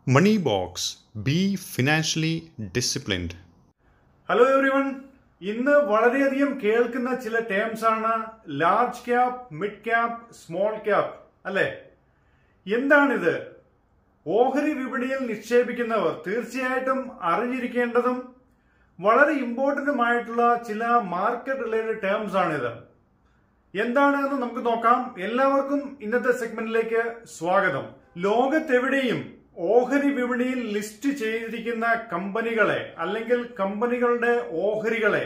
Money Box Be financially disciplined. Hello everyone ഇന്ന് വളരെയധികം കേൾക്കുന്ന ചില ടേംസ് ആണ് large cap mid cap small cap അല്ലെ എന്താണിത് ഓഹരി വിപണിയിൽ നിക്ഷേപിക്കുന്നവർ തീർച്ചയായിട്ടും അറിഞ്ഞിരിക്കേണ്ടതും വളരെ ഇമ്പോർട്ടന്റുമായിട്ടുള്ള ചില മാർക്കറ്റ് റിലേറ്റഡ് ടേംസ് ആണിത് എന്താണ് എന്ന് നമുക്ക് നോക്കാം എല്ലാവർക്കും ഇന്നത്തെ സെഗ്മെന്റിലേക്ക് സ്വാഗതം ലോകത്തെവിടെയും ഓഹരി വിപണിയിൽ ലിസ്റ്റ് ചെയ്തിരിക്കുന്ന കമ്പനികളെ അല്ലെങ്കിൽ കമ്പനികളുടെ ഓഹരികളെ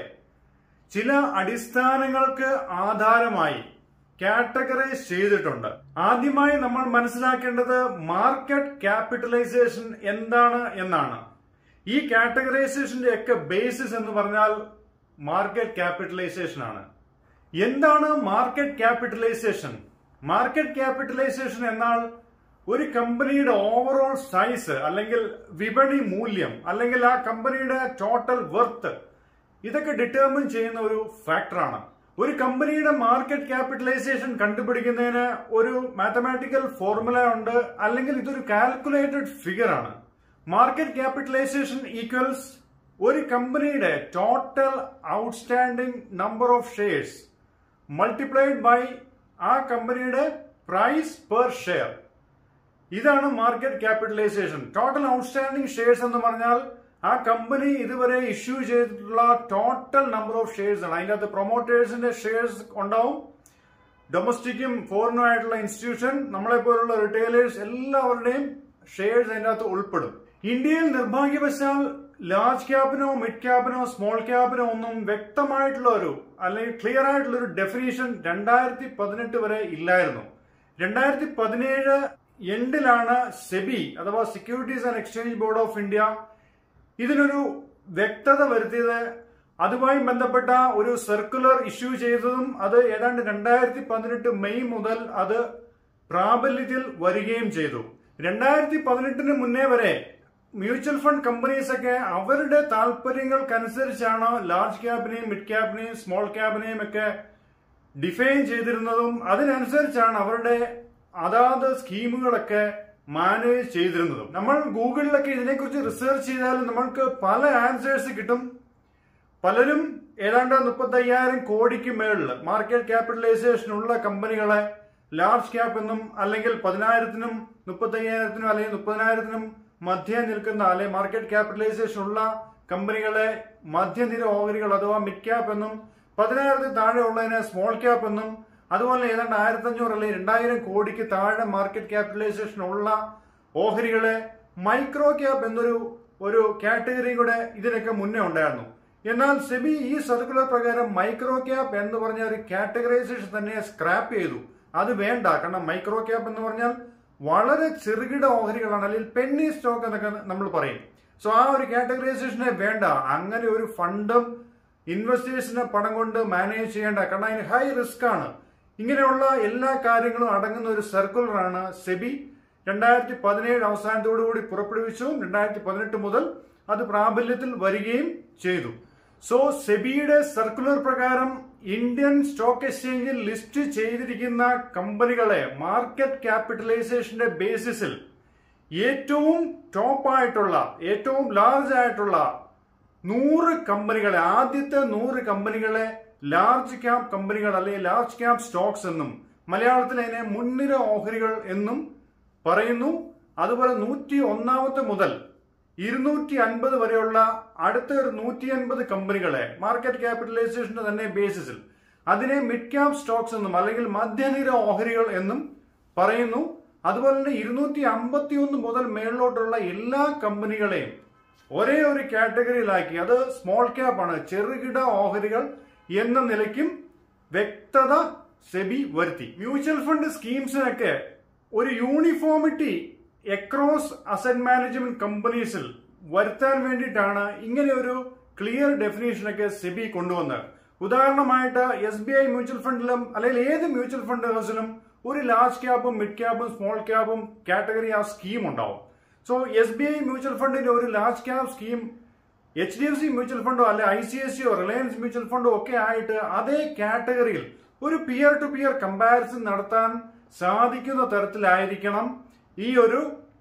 ചില അടിസ്ഥാനങ്ങൾക്ക് ആധാരമായി കാറ്റഗറൈസ് ചെയ്തിട്ടുണ്ട് ആദ്യമായി നമ്മൾ മനസ്സിലാക്കേണ്ടത് മാർക്കറ്റ് ക്യാപിറ്റലൈസേഷൻ എന്താണ് എന്നാണ് ഈ കാറ്റഗറൈസേഷന്റെ ഒക്കെ ബേസിസ് എന്ന് പറഞ്ഞാൽ മാർക്കറ്റ് ക്യാപിറ്റലൈസേഷൻ ആണ് എന്താണ് മാർക്കറ്റ് ക്യാപിറ്റലൈസേഷൻ മാർക്കറ്റ് ക്യാപിറ്റലൈസേഷൻ എന്നാൽ ഒരു കമ്പനിയുടെ ഓവറോൾ സൈസ് അല്ലെങ്കിൽ വിപണി മൂല്യം അല്ലെങ്കിൽ ആ കമ്പനിയുടെ ടോട്ടൽ വെർത്ത് ഇതൊക്കെ ഡിറ്റർമിൻ ചെയ്യുന്ന ഒരു ഫാക്ടറാണ് ഒരു കമ്പനിയുടെ മാർക്കറ്റ് ക്യാപിറ്റലൈസേഷൻ കണ്ടുപിടിക്കുന്നതിന് ഒരു മാത്തമാറ്റിക്കൽ ഫോർമുല ഉണ്ട് അല്ലെങ്കിൽ ഇതൊരു കാൽക്കുലേറ്റഡ് ഫിഗർ ആണ് മാർക്കറ്റ് ക്യാപിറ്റലൈസേഷൻ ഈക്വൽസ് ഒരു കമ്പനിയുടെ total outstanding number of shares multiplied by ആ കമ്പനിയുടെ പ്രൈസ് പെർ ഷെയർ ഇതാണ് market capitalisation total outstanding shares എന്ന് പറഞ്ഞാൽ ആ കമ്പനി ഇതുവരെ ഇഷ്യൂ ചെയ്തിട്ടുള്ള ടോട്ടൽ നമ്പർ ഓഫ് ഷെയർസ് ആണ് അതിൻ്റെ അകത്ത് പ്രൊമോട്ടേഴ്സിന്റെ ഷെയർസ് ഉണ്ടാവും ഡൊമസ്റ്റിക്കും ഫോറിനും ആയിട്ടുള്ള ഇൻസ്റ്റിറ്റ്യൂഷൻ നമ്മളെ പോലുള്ള റിറ്റെയിലേഴ്സ് എല്ലാവരുടെയും ഷെയർസ് അതിൻ്റെ അകത്ത് ഉൾപ്പെടും ഇന്ത്യയിൽ നിർഭാഗ്യവശാൽ ലാർജ് ക്യാപ്പിനോ മിഡ് ക്യാപ്പിനോ സ്മോൾ ക്യാപ്പിനോ ഒന്നും വ്യക്തമായിട്ടുള്ള ഒരു അല്ലെങ്കിൽ ക്ലിയർ ആയിട്ടുള്ള ഒരു ഡെഫിനേഷൻ രണ്ടായിരത്തി പതിനെട്ട് വരെ ഇല്ലായിരുന്നു രണ്ടായിരത്തി പതിനേഴ് എൻഡിലാണ് സെബി അഥവാ securities and exchange board of India ഇതിനൊരു വ്യക്തത വരുത്തിയത് അതുമായി ബന്ധപ്പെട്ട ഒരു സർക്കുലർ ഇഷ്യൂ ചെയ്തതും അത് ഏതാണ്ട് രണ്ടായിരത്തി പതിനെട്ട് മെയ് മുതൽ അത് പ്രാബല്യത്തിൽ വരികയും ചെയ്തു രണ്ടായിരത്തി പതിനെട്ടിന് മുന്നേ വരെ മ്യൂച്വൽ ഫണ്ട് കമ്പനീസ് ഒക്കെ അവരുടെ താല്പര്യങ്ങൾക്കനുസരിച്ചാണ് ലാർജ് ക്യാപിനെയും മിഡ് ക്യാപിനെയും സ്മോൾ ക്യാപിനെയും ഒക്കെ ഡിഫൈൻ ചെയ്തിരുന്നതും അതിനനുസരിച്ചാണ് അവരുടെ അതാത് സ്കീമുകളൊക്കെ മാനേജ് ചെയ്തിരുന്നതും നമ്മൾ ഗൂഗിളിലൊക്കെ ഇതിനെക്കുറിച്ച് റിസർച്ച് ചെയ്താൽ നമ്മൾക്ക് പല ആൻസേഴ്സ് കിട്ടും പലരും ഏതാണ്ട് മുപ്പത്തയ്യായിരം കോടിക്ക് മേളിൽ മാർക്കറ്റ് ക്യാപിറ്റലൈസേഷൻ ഉള്ള കമ്പനികളെ ലാർജ് ക്യാപ്പ് എന്നും അല്ലെങ്കിൽ പതിനായിരത്തിനും മുപ്പത്തയ്യായിരത്തിനും അല്ലെങ്കിൽ മുപ്പതിനായിരത്തിനും മധ്യ നിൽക്കുന്ന അല്ലെങ്കിൽ മാർക്കറ്റ് ക്യാപിറ്റലൈസേഷൻ ഉള്ള കമ്പനികളെ മധ്യനിര ഓഹരികൾ അഥവാ മിഡ് ക്യാപ്പ് എന്നും പതിനായിരത്തിൽ താഴെ ഉള്ളതിനെ സ്മോൾ ക്യാപ്പ് എന്നും അതുപോലെ ഏതാണ്ട് ആയിരത്തി അഞ്ഞൂറ് അല്ലെങ്കിൽ രണ്ടായിരം കോടിക്ക് താഴെ മാർക്കറ്റ് ക്യാപിറ്റലൈസേഷൻ ഉള്ള ഓഹരികളെ മൈക്രോ ക്യാപ്പ് എന്നൊരു ഒരു കാറ്റഗറി കൂടെ ഇതിനൊക്കെ മുന്നേ ഉണ്ടായിരുന്നു എന്നാൽ സെബി ഈ സർക്കുലർ പ്രകാരം മൈക്രോ ക്യാപ്പ് എന്ന് പറഞ്ഞ ഒരു കാറ്റഗറൈസേഷൻ തന്നെ സ്ക്രാപ്പ് ചെയ്തു അത് വേണ്ട കാരണം മൈക്രോ ക്യാപ്പ് എന്ന് പറഞ്ഞാൽ വളരെ ചെറുകിട ഓഹരികളാണ് അല്ലെങ്കിൽ പെന്നി സ്റ്റോക്ക് എന്നൊക്കെ നമ്മൾ പറയും സോ ആ ഒരു കാറ്റഗറൈസേഷനെ വേണ്ട അങ്ങനെ ഒരു ഫണ്ടും ഇൻവെസ്റ്റേഴ്സിനെ പണം കൊണ്ട് മാനേജ് ചെയ്യേണ്ട കാരണം അതിന് ഹൈ റിസ്ക് ആണ് ഇങ്ങനെയുള്ള എല്ലാ കാര്യങ്ങളും അടങ്ങുന്ന ഒരു സർക്കുലറാണ് സെബി രണ്ടായിരത്തി പതിനേഴ് അവസാനത്തോടു കൂടി പുറപ്പെടുവിച്ചു രണ്ടായിരത്തി പതിനെട്ട് മുതൽ അത് പ്രാബല്യത്തിൽ വരികയും ചെയ്തു സോ സെബിയുടെ സർക്കുലർ പ്രകാരം ഇന്ത്യൻ സ്റ്റോക്ക് എക്സ്ചേഞ്ചിൽ ലിസ്റ്റ് ചെയ്തിരിക്കുന്ന കമ്പനികളെ മാർക്കറ്റ് ക്യാപിറ്റലൈസേഷന്റെ ബേസിസിൽ ഏറ്റവും ടോപ്പ് ആയിട്ടുള്ള ഏറ്റവും ലാർജ് ആയിട്ടുള്ള നൂറ് കമ്പനികളെ ആദ്യത്തെ നൂറ് കമ്പനികളെ ലാർജ് ക്യാപ് കമ്പനികൾ അല്ലെങ്കിൽ ലാർജ് ക്യാപ് സ്റ്റോക്സ് എന്നും മലയാളത്തിൽ അതിനെ മുൻനിര ഓഹരികൾ എന്നും പറയുന്നു അതുപോലെ നൂറ്റി ഒന്നാമത്തെ മുതൽ ഇരുന്നൂറ്റി അൻപത് വരെയുള്ള അടുത്ത ഒരു നൂറ്റി അൻപത് കമ്പനികളെ മാർക്കറ്റ് ക്യാപിറ്റലൈസേഷന്റെ തന്നെ ബേസിസിൽ അതിനെ മിഡ് ക്യാപ് സ്റ്റോക്സ് എന്നും അല്ലെങ്കിൽ മധ്യനിര ഓഹരികൾ എന്നും പറയുന്നു അതുപോലെ തന്നെ ഇരുന്നൂറ്റി അമ്പത്തി ഒന്ന് മുതൽ മേളിലോട്ടുള്ള എല്ലാ കമ്പനികളെയും ഒരേ ഒരു കാറ്റഗറിയിലാക്കി അത് സ്മോൾ ക്യാപ്പ് ആണ് ചെറുകിട ഓഹരികൾ എന്ന നിലയ്ക്കും വ്യക്തത സെബി വരുത്തി മ്യൂച്വൽ ഫണ്ട് സ്കീംസിനൊക്കെ ഒരു യൂണിഫോമിറ്റി എക്രോസ് അസറ്റ് മാനേജ്മെന്റ് കമ്പനീസിൽ വരുത്താൻ വേണ്ടിയിട്ടാണ് ഇങ്ങനെ ഒരു ക്ലിയർ ഡെഫിനേഷനൊക്കെ സെബി കൊണ്ടുവന്നത് ഉദാഹരണമായിട്ട് എസ് ബി ഐ മ്യൂച്വൽ ഫണ്ടിലും അല്ലെങ്കിൽ ഏത് മ്യൂച്വൽ ഫണ്ട് ഹൗസിലും ഒരു ലാർജ് ക്യാപ്പും മിഡ് ക്യാപ്പും സ്മോൾ ക്യാപ്പും കാറ്റഗറി ആ സ്കീം ഉണ്ടാവും so S B I mutual ഫണ്ടിന്റെ ഒരു large cap scheme H D F C mutual ഫണ്ടോ അല്ലെ ഐ സി എസ് സിയോ റിലയൻസ് മ്യൂച്വൽ ഫണ്ടോ ഒക്കെ ആയിട്ട് അതേ കാറ്റഗറിയിൽ ഒരു പിയർ ടു പിയർ കമ്പാരിസൺ നടത്താൻ സാധിക്കുന്ന തരത്തിലായിരിക്കണം ഈ ഒരു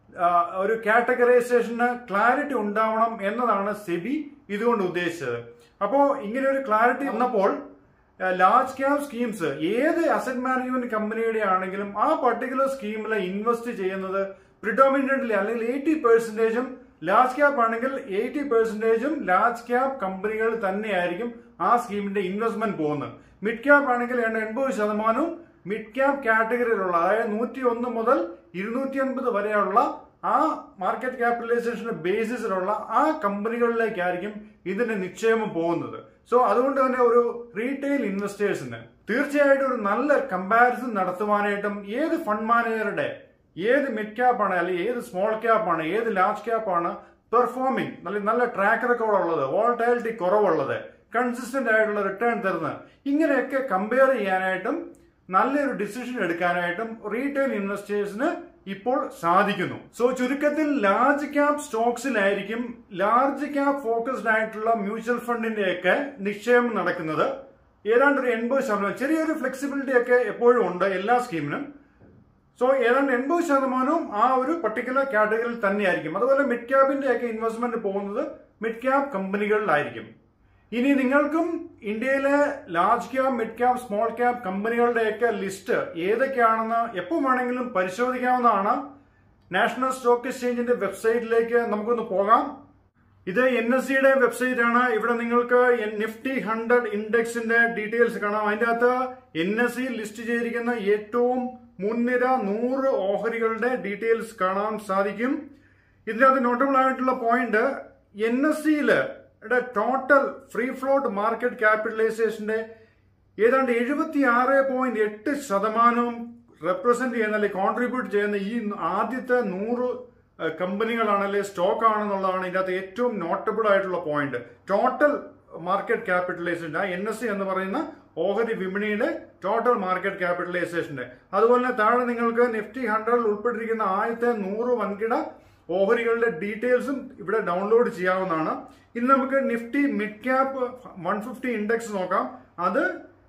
ആ, ഒരു കാറ്റഗറൈസേഷന് ക്ലാരിറ്റി ഉണ്ടാവണം എന്നതാണ് സെബി ഇതുകൊണ്ട് ഉദ്ദേശിച്ചത് അപ്പോൾ ഇങ്ങനെ ഒരു ക്ലാരിറ്റി വന്നപ്പോൾ ലാർജ് ക്യാപ് സ്കീംസ് ഏത് അസറ്റ് മാനേജ്മെന്റ് കമ്പനിയുടെ ആണെങ്കിലും ആ പർട്ടിക്കുലർ സ്കീമിൽ ഇൻവെസ്റ്റ് ചെയ്യുന്നത് പ്രിഡോമിനന്റ്ലി അല്ലെങ്കിൽ എയ്റ്റി പെർസെന്റേജും ലാർജ് ക്യാപ് ആണെങ്കിൽ എയ്റ്റി പെർസെന്റേജും ലാർജ് ക്യാപ് കമ്പനികൾ തന്നെയായിരിക്കും ആ സ്കീമിന്റെ ഇൻവെസ്റ്റ്മെന്റ് പോകുന്നത് മിഡ് ക്യാപ് ആണെങ്കിൽ ഏതാണ്ട് എൺപത് ശതമാനവും മിഡ് ക്യാപ് കാറ്റഗറിയിലുള്ള അതായത് നൂറ്റി ഒന്ന് മുതൽ ഇരുന്നൂറ്റി അൻപത് വരെയുള്ള ആ മാർക്കറ്റ് ക്യാപിറ്റലൈസേഷന്റെ ബേസിസിലുള്ള ആ കമ്പനികളിലേക്കായിരിക്കും ഇതിന്റെ നിക്ഷേപം പോകുന്നത് സോ അതുകൊണ്ട് തന്നെ ഒരു റീറ്റെയിൽ ഇൻവെസ്റ്റേഴ്സിന് തീർച്ചയായിട്ടും ഒരു നല്ല കമ്പാരിസൺ നടത്തുവാനായിട്ടും ഏത് ഫണ്ട് മാനേജറുടെ ഏത് മിഡ് ക്യാപ്പ് ആണ് അല്ലെങ്കിൽ ഏത് സ്മോൾ ക്യാപ്പ് ആണ് ഏത് ലാർജ് ക്യാപ്പ് ആണ് പെർഫോമിംഗ് നല്ല നല്ല ട്രാക്ക് റെക്കോർഡ് ഉള്ളത് വോൾട്ടാലിറ്റി കുറവുള്ളത് കൺസിസ്റ്റന്റ് ആയിട്ടുള്ള റിട്ടേൺ തരുന്നത് ഇങ്ങനെയൊക്കെ കമ്പയർ ചെയ്യാനായിട്ടും നല്ലൊരു ഡിസിഷൻ എടുക്കാനായിട്ടും റീറ്റെയിൽ ഇൻവെസ്റ്റേഴ്സിന് ഇപ്പോൾ സാധിക്കുന്നു സോ ചുരുക്കത്തിൽ ലാർജ് ക്യാപ് സ്റ്റോക്സിലായിരിക്കും ലാർജ് ക്യാപ് ഫോക്കസ്ഡ് ആയിട്ടുള്ള മ്യൂച്വൽ ഫണ്ടിന്റെ ഒക്കെ നിക്ഷേപം നടക്കുന്നത് ഏതാണ്ട് ഒരു എൺപത് ശതമാനം ചെറിയൊരു ഫ്ലെക്സിബിലിറ്റി ഒക്കെ എപ്പോഴും ഉണ്ട് എല്ലാ സ്കീമിനും സോ ഏതാണ്ട് എൺപത് ശതമാനവും ആ ഒരു പർട്ടിക്കുലർ കാറ്റഗറിയിൽ തന്നെയായിരിക്കും അതുപോലെ മിഡ് ക്യാപിന്റെ ഒക്കെ ഇൻവെസ്റ്റ്മെന്റ് പോകുന്നത് മിഡ് ക്യാപ് കമ്പനികളിലായിരിക്കും ഇനി നിങ്ങൾക്കും ഇന്ത്യയിലെ large cap mid cap small cap കമ്പനികളുടെയൊക്കെ ലിസ്റ്റ് ഏതൊക്കെയാണെന്ന് എപ്പോൾ വേണമെങ്കിലും പരിശോധിക്കാവുന്നതാണ് നാഷണൽ സ്റ്റോക്ക് എക്സ്ചേഞ്ചിന്റെ വെബ്സൈറ്റിലേക്ക് നമുക്കൊന്ന് പോകാം ഇത് എൻ എസ് സിയുടെ വെബ്സൈറ്റ് ആണ് ഇവിടെ നിങ്ങൾക്ക് നിഫ്റ്റി ഹൺഡ്രഡ് ഇൻഡെക്സിന്റെ ഡീറ്റെയിൽസ് കാണാം അതിന്റെ അകത്ത് എൻ എസ് സി ലിസ്റ്റ് ചെയ്തിരിക്കുന്ന ഏറ്റവും മുൻനിര നൂറ് ഓഹരികളുടെ ഡീറ്റെയിൽസ് കാണാൻ സാധിക്കും ഇതിനകത്ത് നോട്ടബിൾ ആയിട്ടുള്ള പോയിന്റ് എൻ എസ് സിയില് ടോട്ടൽ ഫ്രീ ഫ്ലോട്ട് മാർക്കറ്റ് ക്യാപിറ്റലൈസേഷന്റെ ഏതാണ്ട് എഴുപത്തി ആറ് പോയിന്റ് എട്ട് ശതമാനവും റെപ്രസെന്റ് ചെയ്യുന്ന അല്ലെങ്കിൽ കോൺട്രിബ്യൂട്ട് ചെയ്യുന്ന ഈ ആദ്യത്തെ നൂറ് ഏഹ്, കമ്പനികളാണ് അല്ലെങ്കിൽ സ്റ്റോക്ക് ആണെന്നുള്ളതാണ് ഇതിനകത്ത് ഏറ്റവും നോട്ടബിൾ ആയിട്ടുള്ള point total market capitalisation N S C എന്ന് പറയുന്ന ഓഹരി വിപണിയുടെ ടോട്ടൽ മാർക്കറ്റ് ക്യാപിറ്റലൈസേഷന്റെ അതുപോലെ തന്നെ താഴെ നിങ്ങൾക്ക് നിഫ്റ്റി ഹൺഡ്രഡിൽ ഉൾപ്പെട്ടിരിക്കുന്ന ആദ്യത്തെ നൂറ് വൻകിട ഓഹരികളുടെ ഡീറ്റെയിൽസും ഇവിടെ ഡൗൺലോഡ് ചെയ്യാവുന്നതാണ് ഇനി നമുക്ക് Nifty mid cap one fifty index നോക്കാം അത്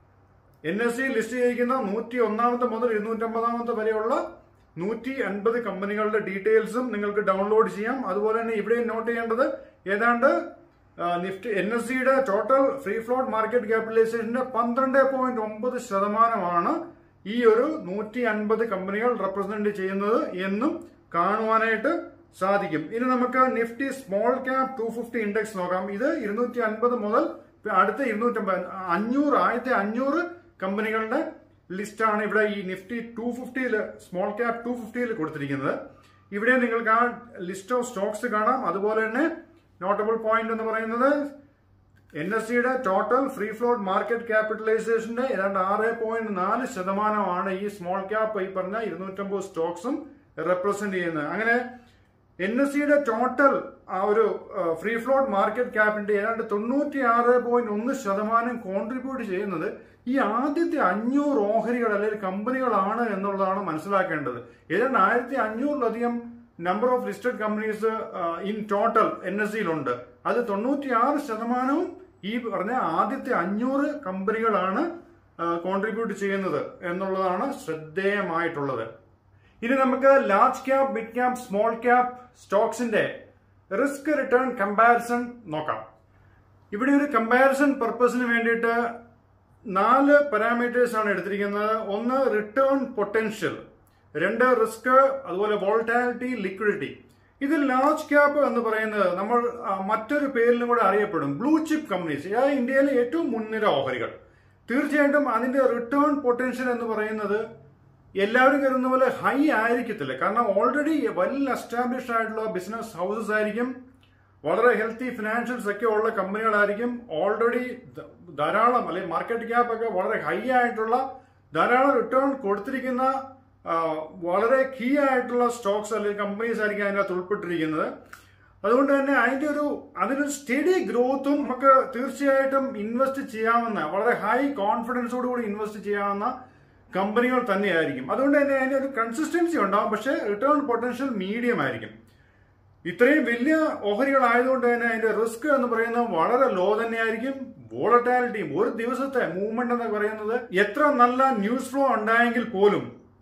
എൻ എസ് സി ലിസ്റ്റ് ചെയ്തിരിക്കുന്ന നൂറ്റി ഒന്നാമത്തെ മുതൽ ഇരുന്നൂറ്റമ്പതാമത്തെ വരെയുള്ള നൂറ്റി അൻപത് കമ്പനികളുടെ ഡീറ്റെയിൽസും നിങ്ങൾക്ക് ഡൗൺലോഡ് ചെയ്യാം അതുപോലെ തന്നെ ഇവിടെ നോട്ട് ചെയ്യേണ്ടത് ഏതാണ്ട് ആ, നിഫ്റ്റി എൻ എസ് സിയുടെ ടോട്ടൽ ഫ്രീ ഫ്ലോട്ട് മാർക്കറ്റ് ക്യാപിറ്റലൈസേഷന്റെ പന്ത്രണ്ട് പോയിന്റ് ഒമ്പത് ശതമാനമാണ് ഈ ഒരു നൂറ്റി അൻപത് കമ്പനികൾ റെപ്രസെന്റ് ചെയ്യുന്നത് എന്നും കാണുവാനായിട്ട് സാധിക്കും ഇനി നമുക്ക് Nifty small cap two fifty index നോക്കാം ഇത് ഇരുന്നൂറ്റി അൻപത് മുതൽ അടുത്ത ഇരുന്നൂറ്റമ്പത് അഞ്ഞൂറ് ആദ്യത്തെ അഞ്ഞൂറ് കമ്പനികളുടെ ലിസ്റ്റാണ് ഇവിടെ ഈ നിഫ്റ്റി ടു ഫിഫ്റ്റിയിൽ സ്മോൾ ക്യാപ് ടു ഫിഫ്റ്റിയിൽ കൊടുത്തിരിക്കുന്നത് ഇവിടെ നിങ്ങൾക്ക് ആ ലിസ്റ്റ് ഓഫ് സ്റ്റോക്സ് കാണാം അതുപോലെ തന്നെ നോട്ടബിൾ പോയിന്റ് എന്ന് പറയുന്നത് എൻ എസ് സിയുടെ ടോട്ടൽ ഫ്രീ ഫ്ലോട്ട് മാർക്കറ്റ് ക്യാപിറ്റലൈസേഷന്റെ ഏതാണ്ട് ആറ് പോയിന്റ് നാല് ശതമാനമാണ് ഈ സ്മോൾ ക്യാപ്പ് ഈ പറഞ്ഞ ഇരുന്നൂറ്റമ്പത് സ്റ്റോക്സും റെപ്രസെന്റ് ചെയ്യുന്നത് അങ്ങനെ എൻ എസ് സിയുടെ ടോട്ടൽ ആ ഒരു ഫ്രീ ഫ്ലോട്ട് മാർക്കറ്റ് ക്യാപ്പിന്റെ ഏതാണ്ട് തൊണ്ണൂറ്റി ആറ് പോയിന്റ് ഒന്ന് ശതമാനം കോൺട്രിബ്യൂട്ട് ചെയ്യുന്നത് ഈ ആദ്യത്തെ അഞ്ഞൂറ് ഓഹരികൾ അല്ലെങ്കിൽ കമ്പനികളാണ് എന്നുള്ളതാണ് മനസ്സിലാക്കേണ്ടത് ഏതാണ്ട് ആയിരത്തി അഞ്ഞൂറിലധികം number of listed companies in total N S സിയിലുണ്ട് അത് തൊണ്ണൂറ്റിയാറ് ശതമാനവും ഈ പറഞ്ഞ ആദ്യത്തെ അഞ്ഞൂറ് കമ്പനികളാണ് കോൺട്രിബ്യൂട്ട് ചെയ്യുന്നത് എന്നുള്ളതാണ് ശ്രദ്ധേയമായിട്ടുള്ളത് ഇനി നമുക്ക് large cap mid cap small cap സ്റ്റോക്സിന്റെ റിസ്ക് റിട്ടേൺ കമ്പാരിസൺ നോക്കാം ഇവിടെ ഒരു കമ്പാരിസൺ പർപ്പസിന് വേണ്ടിയിട്ട് നാല് പാരാമീറ്റേഴ്സ് ആണ് എടുത്തിരിക്കുന്നത് ഒന്ന് റിട്ടേൺ പൊട്ടൻഷ്യൽ രണ്ട് റിസ്ക് അതുപോലെ വോൾട്ടാലിറ്റി ലിക്വിഡിറ്റി ഇതിൽ ലാർജ് ക്യാപ്പ് എന്ന് പറയുന്നത് നമ്മൾ ആ, മറ്റൊരു പേരിലും കൂടെ അറിയപ്പെടും ബ്ലൂ ചിപ്പ് കമ്പനീസ് അതായത് ഇന്ത്യയിലെ ഏറ്റവും മുൻനിര ഓഹരികൾ തീർച്ചയായിട്ടും അതിന്റെ റിട്ടേൺ പൊട്ടൻഷ്യൽ എന്ന് പറയുന്നത് എല്ലാവരും കരുതുന്ന പോലെ ഹൈ ആയിരിക്കത്തില്ല കാരണം ഓൾറെഡി വെൽ എസ്റ്റാബ്ലിഷ്ഡ് ആയിട്ടുള്ള ബിസിനസ് ഹൗസസ് ആയിരിക്കും വളരെ ഹെൽത്തി ഫിനാൻഷ്യൽസ് ഒക്കെ ഉള്ള കമ്പനികളായിരിക്കും ഓൾറെഡി ധാരാളം അല്ലെങ്കിൽ മാർക്കറ്റ് ക്യാപ്പ് ഒക്കെ വളരെ ഹൈ ആയിട്ടുള്ള ധാരാളം റിട്ടേൺ കൊടുത്തിരിക്കുന്ന ആ, വളരെ കീ ആയിട്ടുള്ള സ്റ്റോക്സ് അല്ലെങ്കിൽ കമ്പനീസ് ആയിരിക്കും അതിനകത്ത് ഉൾപ്പെട്ടിരിക്കുന്നത് അതുകൊണ്ട് തന്നെ അതിന്റെ ഒരു അതിനൊരു സ്റ്റഡി ഗ്രോത്തും നമുക്ക് തീർച്ചയായിട്ടും ഇൻവെസ്റ്റ് ചെയ്യാവുന്ന വളരെ ഹൈ കോൺഫിഡൻസോട് കൂടി ഇൻവെസ്റ്റ് ചെയ്യാവുന്ന കമ്പനികൾ തന്നെയായിരിക്കും അതുകൊണ്ട് തന്നെ അതിന്റെ ഒരു കൺസിസ്റ്റൻസി ഉണ്ടാവും പക്ഷേ റിട്ടേൺ പൊട്ടൻഷ്യൽ മീഡിയം ആയിരിക്കും ഇത്രയും വലിയ ഓഹരികളായതുകൊണ്ട് തന്നെ അതിന്റെ റിസ്ക് എന്ന് പറയുന്നത് വളരെ ലോ തന്നെയായിരിക്കും വോളറ്റാലിറ്റിയും ഒരു ദിവസത്തെ മൂവ്മെന്റ് എന്ന് പറയുന്നത് എത്ര നല്ല ന്യൂസ് ഫ്ലോ ഉണ്ടായെങ്കിൽ പോലും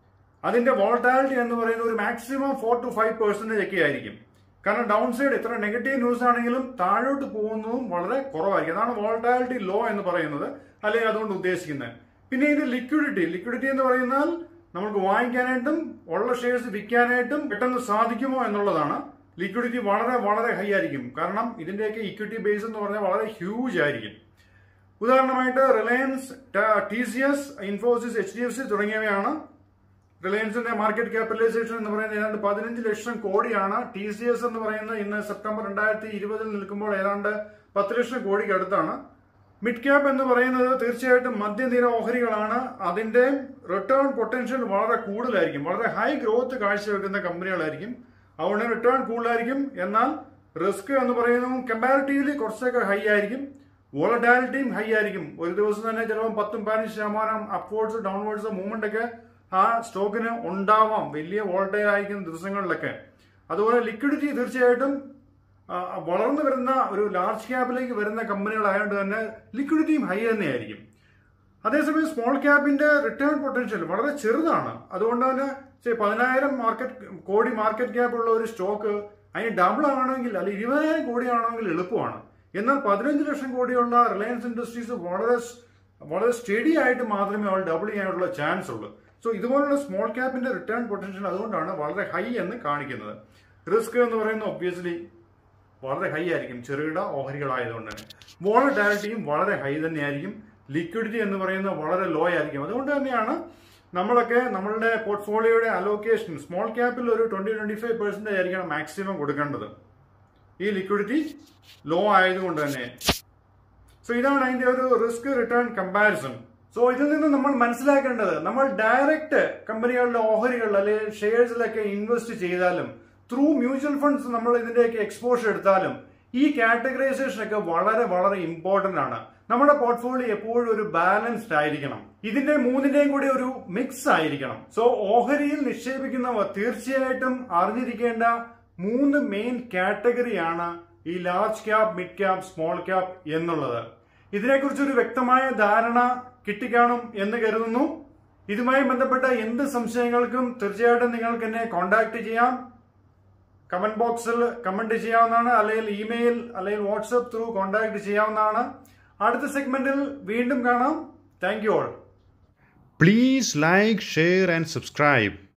അതിന്റെ വോൾട്ടാലിറ്റി എന്ന് പറയുന്നത് ഒരു maximum four to five percentage ഒക്കെ ആയിരിക്കും കാരണം ഡൗൺ സൈഡ് എത്ര നെഗറ്റീവ് ന്യൂസ് ആണെങ്കിലും താഴോട്ട് പോകുന്നതും വളരെ കുറവായിരിക്കും അതാണ് വോൾട്ടാലിറ്റി ലോ എന്ന് പറയുന്നത് അല്ലെങ്കിൽ അതുകൊണ്ട് ഉദ്ദേശിക്കുന്നത് പിന്നെ ഇത് ലിക്വിഡിറ്റി ലിക്വിഡിറ്റി എന്ന് പറയുന്നാൽ നമുക്ക് വാങ്ങിക്കാനായിട്ടും ഉള്ള ഷെയർസ് വിൽക്കാനായിട്ടും പെട്ടെന്ന് സാധിക്കുമോ എന്നുള്ളതാണ് ലിക്വിഡിറ്റി വളരെ വളരെ ഹൈ ആയിരിക്കും കാരണം ഇതിന്റെയൊക്കെ ഇക്വിറ്റി ബേസ് എന്ന് പറഞ്ഞാൽ വളരെ ഹ്യൂജ് ആയിരിക്കും ഉദാഹരണമായിട്ട് Reliance T C S Infosys H D F C തുടങ്ങിയവയാണ് റിലയൻസിന്റെ മാർക്കറ്റ് ക്യാപിറ്റലൈസേഷൻ എന്ന് പറയുന്നത് ഏതാണ്ട് പതിനഞ്ച് ലക്ഷം കോടിയാണ് ടി സി എസ് എന്ന് പറയുന്നത് ഇന്ന് സെപ്റ്റംബർ രണ്ടായിരത്തി ഇരുപതിൽ നിൽക്കുമ്പോൾ ഏതാണ്ട് പത്ത് ലക്ഷം കോടിക്ക് അടുത്താണ് മിഡ് ക്യാപ്പ് എന്ന് പറയുന്നത് തീർച്ചയായിട്ടും മധ്യനിര ഓഹരികളാണ് അതിന്റെ റിട്ടേൺ പൊട്ടൻഷ്യൽ വളരെ കൂടുതലായിരിക്കും വളരെ ഹൈ ഗ്രോത്ത് കാഴ്ചവെക്കുന്ന കമ്പനികളായിരിക്കും അതുകൊണ്ട് റിട്ടേൺ കൂടുതലായിരിക്കും എന്നാൽ റിസ്ക് എന്ന് പറയുന്നതും കമ്പാരിറ്റീവ്ലി കുറച്ചൊക്കെ ഹൈ ആയിരിക്കും വോളറ്റാലിറ്റിയും ഹൈ ആയിരിക്കും ഒരു ദിവസം തന്നെ ചിലപ്പോൾ പത്തും പതിനഞ്ച് ശതമാനം അപ്വേർഡ്സ് ഡൗൺവേർഡ്സ് മൂവ്മെന്റ് ഒക്കെ ആ സ്റ്റോക്കിന് ഉണ്ടാവാം വലിയ വോളറ്റൈൽ ആയിരിക്കുന്ന ദിവസങ്ങളിലൊക്കെ അതുപോലെ ലിക്വിഡിറ്റി തീർച്ചയായിട്ടും ആ, വളർന്നു വരുന്ന ഒരു ലാർജ് ക്യാപ്പിലേക്ക് വരുന്ന കമ്പനികളായതുകൊണ്ട് തന്നെ ലിക്വിഡിറ്റിയും ഹൈ തന്നെയായിരിക്കും അതേസമയം സ്മോൾ ക്യാപ്പിന്റെ റിട്ടേൺ പൊട്ടൻഷ്യൽ വളരെ ചെറുതാണ് അതുകൊണ്ട് തന്നെ say പതിനായിരം മാർക്കറ്റ് കോടി മാർക്കറ്റ് ക്യാപ്പ് ഉള്ള ഒരു സ്റ്റോക്ക് അതിന് ഡബിൾ ആണെങ്കിൽ അല്ലെങ്കിൽ ഇരുപതിനായിരം കോടി ആണെങ്കിൽ എളുപ്പമാണ് എന്നാൽ പതിനഞ്ച് ലക്ഷം കോടിയുള്ള റിലയൻസ് ഇൻഡസ്ട്രീസ് വളരെ സ്- വളരെ സ്റ്റഡി ആയിട്ട് മാത്രമേ അവൾ ഡബിൾ ചെയ്യാനുള്ള ചാൻസ് ഉള്ളൂ സോ ഇതുപോലുള്ള സ്മോൾ ക്യാപ്പിന്റെ റിട്ടേൺ പൊട്ടൻഷ്യൽ അതുകൊണ്ടാണ് വളരെ ഹൈ എന്ന് കാണിക്കുന്നത് റിസ്ക് എന്ന് പറയുന്നത് ഒബ്വിയസ്ലി വളരെ ഹൈ ആയിരിക്കും ചെറുകിട ഓഹരികളായതുകൊണ്ട് തന്നെ വോളറ്റാലിറ്റിയും വളരെ ഹൈ തന്നെയായിരിക്കും ലിക്വിഡിറ്റി എന്ന് പറയുന്നത് വളരെ ലോ ആയിരിക്കും അതുകൊണ്ട് തന്നെയാണ് നമ്മളൊക്കെ നമ്മളുടെ പോർട്ട്ഫോളിയോയുടെ അലോക്കേഷൻ സ്മോൾ ക്യാപ്പിൽ ഒരു ട്വന്റി ട്വന്റി ഫൈവ് പെർസെന്റേജ് ആയിരിക്കണം മാക്സിമം കൊടുക്കേണ്ടത് ഈ ലിക്വിഡിറ്റി ലോ ആയതുകൊണ്ട് തന്നെ സോ ഇതാണ് അതിന്റെ ഒരു റിസ്ക് റിട്ടേൺ കമ്പാരിസൺ സോ ഇതിൽ നിന്ന് നമ്മൾ മനസ്സിലാക്കേണ്ടത് നമ്മൾ ഡയറക്റ്റ് കമ്പനികളുടെ ഓഹരികൾ അല്ലെങ്കിൽ ഷെയർസിലൊക്കെ ഇൻവെസ്റ്റ് ചെയ്താലും ത്രൂ മ്യൂച്വൽ ഫണ്ട്സ് നമ്മൾ ഇതിന്റെയൊക്കെ എക്സ്പോഷർ എടുത്താലും ഈ കാറ്റഗറൈസേഷൻ ഒക്കെ വളരെ വളരെ ഇമ്പോർട്ടന്റ് ആണ് നമ്മുടെ പോർട്ട്ഫോളിയോ എപ്പോഴും ഒരു ബാലൻസ്ഡ് ആയിരിക്കണം ഇതിന്റെ മൂന്നിന്റെയും കൂടി ഒരു മിക്സ് ആയിരിക്കണം സോ ഓഹരിയിൽ നിക്ഷേപിക്കുന്നവർ തീർച്ചയായിട്ടും അറിഞ്ഞിരിക്കേണ്ട മൂന്ന് മെയിൻ കാറ്റഗറിയാണ് ഈ large cap mid cap small cap എന്നുള്ളത് ഇതിനെക്കുറിച്ച് ഒരു വ്യക്തമായ ധാരണ കിട്ടിക്കാണും എന്ന് കരുതുന്നു ഇതുമായി ബന്ധപ്പെട്ട എന്ത് സംശയങ്ങൾക്കും തീർച്ചയായിട്ടും നിങ്ങൾക്ക് എന്നെ കോൺടാക്ട് ചെയ്യാം കമന്റ് ബോക്സിൽ കമന്റ് ചെയ്യാവുന്നതാണ് അല്ലെങ്കിൽ ഇമെയിൽ അല്ലെങ്കിൽ വാട്സപ്പ് ത്രൂ കോൺടാക്ട് ചെയ്യാവുന്നതാണ് അടുത്ത സെഗ്മെന്റിൽ വീണ്ടും കാണാം thank you all Please like, share, and subscribe.